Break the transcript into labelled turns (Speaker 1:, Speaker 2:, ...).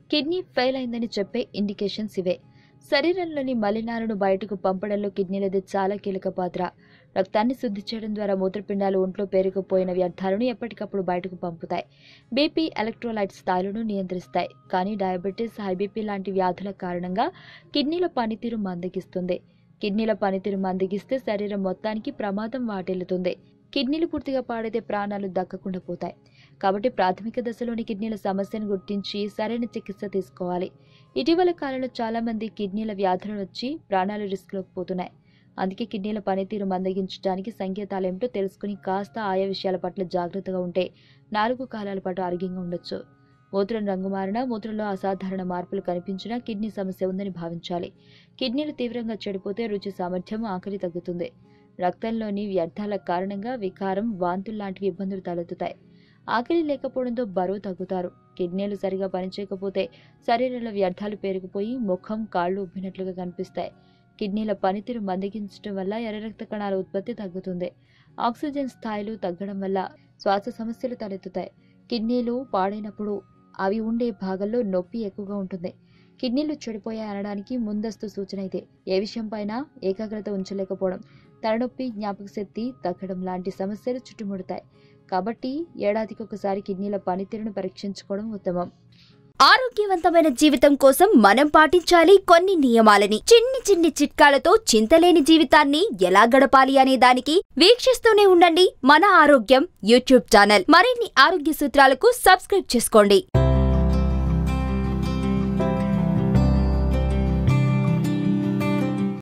Speaker 1: kidney fail అయిందని చెప్పే indications ఇవే శరీరంలోని మలినాలను బయటకు పంపడంలో కిడ్నీలది చాలా కీలక పాత్ర రక్తాన్ని శుద్ధి చేయడం ద్వారా మూత్రపిండాలు ఒంట్లో పేరుకుపోయిన వ్యర్థాలను ఎప్పటికప్పుడు బయటకు పంపుతాయి బీపీ ఎలక్ట్రోలైట్ స్థాయిలను నియంత్రిస్తాయి కానీ డయాబెటీస్ హై బీపీ లాంటి వ్యాధుల కారణంగా కిడ్నీల పనితీరు మందగిస్తుంది కిడ్నీల పనితీరు మందగిస్తే శరీరం మొత్తానికి ప్రమాదం వాటిల్లుతుంది కిడ్నీలు పూర్తిగా పాడైతే ప్రాణాలు దక్కకుండా పోతాయి కాబట్టి ప్రాథమిక దశలోని కిడ్నీల సమస్యను గుర్తించి సరైన చికిత్స తీసుకోవాలి ఇటీవల కాలంలో చాలా మంది కిడ్నీల వ్యాధులు వచ్చి ప్రాణాలు రిస్క్లోకి పోతున్నాయి అందుకే కిడ్నీల పనితీరు మందగించడానికి సంకేతాలు ఏమిటో తెలుసుకుని కాస్త ఆయా విషయాల పట్ల జాగ్రత్తగా ఉంటే నాలుగు కాలాల పాటు ఆరోగ్యంగా ఉండొచ్చు మూత్రం రంగు మారినా మూత్రంలో అసాధారణ మార్పులు కనిపించినా కిడ్నీ సమస్య ఉందని భావించాలి కిడ్నీలు తీవ్రంగా చెడిపోతే రుచి సామర్థ్యం ఆకలి తగ్గుతుంది రక్తంలోని వ్యర్థాల కారణంగా వికారం వాంతులు లాంటివి ఇబ్బందులు తలెత్తుతాయి ఆకలి లేకపోవడంతో బరువు తగ్గుతారు కిడ్నీలు సరిగా పనిచేయకపోతే శరీరంలో వ్యర్థాలు పేరుకుపోయి ముఖం కాళ్ళు ఉబ్బినట్లుగా కనిపిస్తాయి కిడ్నీల పనితీరు మందగించడం వల్ల ఎర్ర రక్త కణాల ఉత్పత్తి తగ్గుతుంది ఆక్సిజన్ స్థాయిలు తగ్గడం వల్ల శ్వాస సమస్యలు తలెత్తుతాయి కిడ్నీలు పాడైనప్పుడు అవి ఉండే భాగంలో నొప్పి ఎక్కువగా ఉంటుంది కిడ్నీలు చెడిపోయాయి అనడానికి ముందస్తు సూచన అయితే ఏ విషయంపైన ఏకాగ్రత ఉంచలేకపోవడం తలనొప్పి జ్ఞాపక శక్తి తగ్గడం లాంటి సమస్యలు చుట్టుముడతాయి కాబట్టి ఏడాదికి ఒకసారి కిడ్నీల పనితీరును పరీక్షించుకోవడం ఉత్తమం
Speaker 2: ఆరోగ్యవంతమైన జీవితం కోసం మనం పాటించాలి కొన్ని నియమాలని చిన్ని చిన్ని చిట్కాలతో చింతలేని జీవితాన్ని ఎలా గడపాలి అనే దానికి వీక్షిస్తూనే ఉండండి మన ఆరోగ్యం యూట్యూబ్ ఛానల్ మరిన్ని ఆరోగ్య సూత్రాలకు సబ్స్క్రైబ్ చేసుకోండి